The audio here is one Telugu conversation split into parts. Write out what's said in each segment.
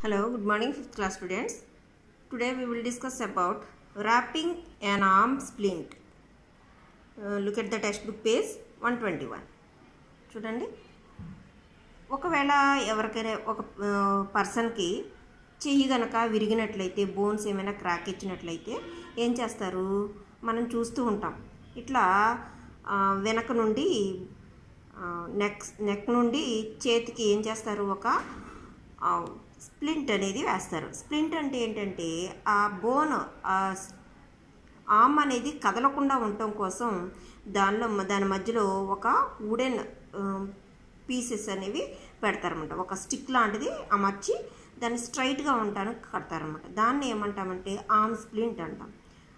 Hello, good morning, fifth class students. Today we will discuss about wrapping an arm splint. Uh, look at the textbook page 121. చూడండి ఒకవేళ ఎవరికైనా ఒక పర్సన్కి చెయ్యి గనక విరిగినట్లయితే బోన్స్ ఏమైనా క్రాక్ ఇచ్చినట్లయితే ఏం చేస్తారు మనం చూస్తూ ఉంటాం ఇట్లా ఆ, వెనక నుండి నెక్ నెక్ నుండి చేతికి ఏం చేస్తారు ఒక స్ప్లింట్ అనేది వేస్తారు స్ప్లింట్ అంటే ఏంటంటే ఆ బోన్ ఆ ఆమ్ అనేది కదలకుండా ఉండటం కోసం దానిలో దాని మధ్యలో ఒక వుడెన్ పీసెస్ అనేవి పెడతారన్నమాట ఒక స్టిక్ లాంటిది అమర్చి దాన్ని స్ట్రైట్గా ఉండటానికి కడతారన్నమాట దాన్ని ఏమంటామంటే ఆమ్ స్ప్లింట్ అంటాం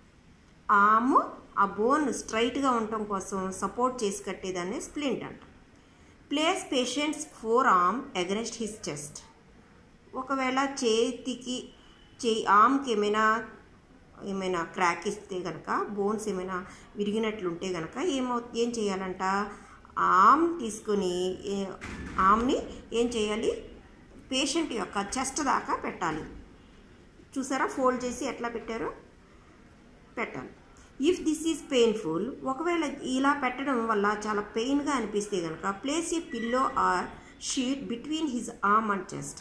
ఆము ఆ బోన్ స్ట్రైట్గా ఉండటం కోసం సపోర్ట్ చేసి కట్టేదాన్ని స్ప్లింట్ అంటాం place patient's forearm against his chest ఒకవేళ చేతికి చేయి ఆమ్కి ఏమైనా ఏమైనా క్రాక్ ఇస్తే కనుక బోన్స్ ఏమైనా విరిగినట్లుంటే కనుక ఏమవు ఏం చేయాలంట ఆమ్ తీసుకొని ఏ- ఆమ్ని ఏం చేయాలి పేషెంట్ యొక్క చెస్ట్ దాకా పెట్టాలి చూసారా ఫోల్డ్ చేసి ఎట్లా పెట్టారో పెట్టాలి ఇఫ్ దిస్ ఈజ్ పెయిన్ఫుల్ ఒకవేళ ఇలా పెట్టడం వల్ల చాలా పెయిన్గా అనిపిస్తే కనుక place a pillow or sheet between his arm and chest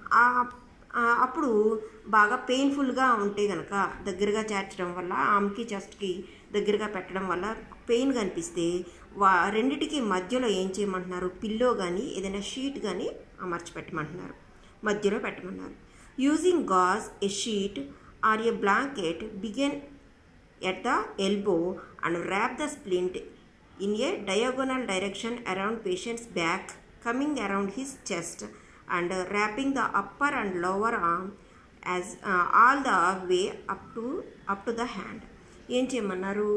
అప్పుడు బాగా పెయిన్ఫుల్గా ఉంటే కనుక దగ్గరగా చేర్చడం వల్ల ఆమ్కి చెస్ట్కి దగ్గరగా పెట్టడం వల్ల పెయిన్గా అనిపిస్తే వా రెండిటికి మధ్యలో ఏం చేయమంటున్నారు పిల్లో కానీ ఏదైనా షీట్ కానీ అమర్చి పెట్టమంటున్నారు మధ్యలో పెట్టమన్నారు using gauze a sheet or a blanket begin at the elbow and wrap the splint in a diagonal direction around patient's back coming around his chest and uh, wrapping the upper and lower arm as uh, all the way up to up to the hand ఏం చేయమన్నారు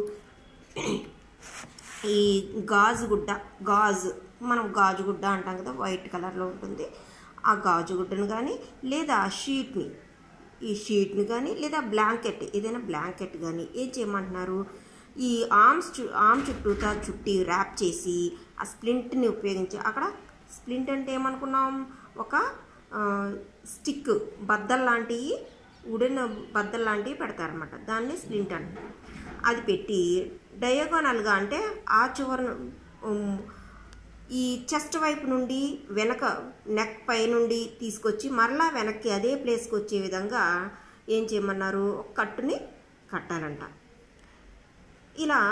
ఈ గాజు గుడ్డ గాజు మనం గాజు గుడ్డ అంటాం కదా వైట్ కలర్లో ఉంటుంది ఆ గాజు గుడ్డను కానీ లేదా షీట్ని ఈ షీట్ని కానీ లేదా బ్లాంకెట్ ఏదైనా బ్లాంకెట్ కానీ ఏం చేయమంటున్నారు ఈ ఆర్మ్స్ చు ఆర్మ్ చుట్టూతా చుట్టి ర్యాప్ చేసి ఆ స్ప్లింట్ని ఉపయోగించి అక్కడ స్ప్లింట్ అంటే ఏమనుకున్నాం ఒక స్టిక్ బద్దల్ లాంటివి ఉడెన్ బద్దల్ లాంటివి పెడతారనమాట దాన్ని స్ప్లింట్ అంటారు అది పెట్టి డయాగోనల్గా అంటే ఆ చివరను ఉమ్, ఈ చెస్ట్ వైపు నుండి వెనక నెక్ పై నుండి తీసుకొచ్చి మరలా వెనక్కి అదే ప్లేస్కి వచ్చే విధంగా ఏం చేయమన్నారు ఒక కట్టుని కట్టాలంట ఇలా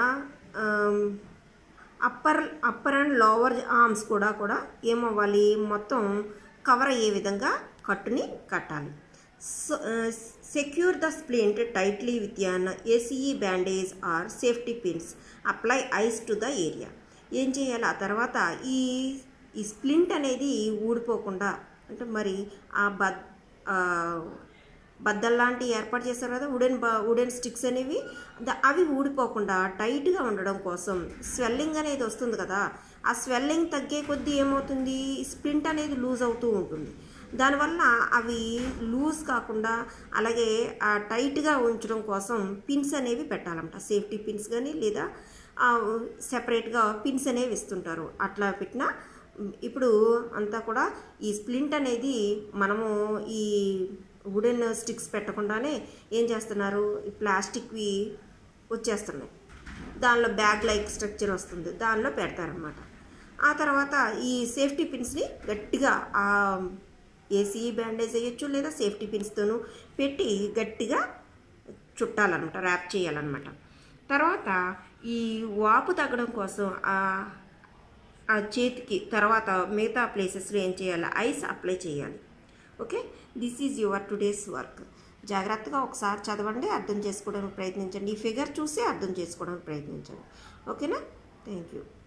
upper upper and lower arms కూడా కూడా ఏమవ్వాలి మొత్తం కవర్ అయ్యే విధంగా కట్టుని కట్టాలి secure the splint tightly with an ACE bandage or safety pins apply ice to the area ఏం చేయాలి ఆ తర్వాత ఈ ఈ స్ప్లింట్ అనేది ఊడిపోకుండా అంటే మరి ఆ బద్ ఆ బద్దల్లాంటి ఏర్పాటు చేస్తారు కదా వుడెన్ బ వుడెన్ స్టిక్స్ అనేవి ద- అవి ఊడిపోకుండా టైట్గా ఉండడం కోసం స్వెల్లింగ్ అనేది వస్తుంది కదా ఆ స్వెల్లింగ్ తగ్గే కొద్దీ ఏమవుతుంది స్ప్లింట్ అనేది లూజ్ అవుతూ ఉంటుంది దానివల్ల అవి లూజ్ కాకుండా అలాగే ఆ టైట్గా ఉంచడం కోసం పిన్స్ అనేవి పెట్టాలంట సేఫ్టీ పిన్స్ కానీ లేదా సెపరేట్గా పిన్స్ అనేవి ఇస్తుంటారు అట్లా పెట్టిన ఇప్పుడు అంతా కూడా ఈ స్ప్లింట్ అనేది మనము ఈ వుడెన్ స్టిక్స్ పెట్టకుండానే ఏం చేస్తున్నారు ఈ ప్లాస్టిక్వి వచ్చేస్తున్నాయి దానిలో బ్యాగ్ లైక్ స్ట్రక్చర్ వస్తుంది దానిలో పెడతారనమాట ఆ తర్వాత ఈ సేఫ్టీ పిన్స్ని గట్టిగా ఆ ఏసీ బ్యాండేజ్ వేయచ్చు లేదా సేఫ్టీ పిన్స్తోనూ పెట్టి గట్టిగా చుట్టాలన్నమాట ర్యాప్ చేయాలన్నమాట తర్వాత ఈ వాపు తగ్గడం కోసం ఆ ఆ చేతికి తర్వాత మిగతా ప్లేసెస్లో ఏం చేయాలి ఐస్ అప్లై చేయాలి okay this is your today's work జాగ్రత్తగా ఒకసారి చదవండి అర్థం చేసుకోవడానికి ప్రయత్నించండి ఈ ఫిగర్ చూసి అర్థం చేసుకోవడానికి ప్రయత్నించండి ఓకేనా థ్యాంక్ యూ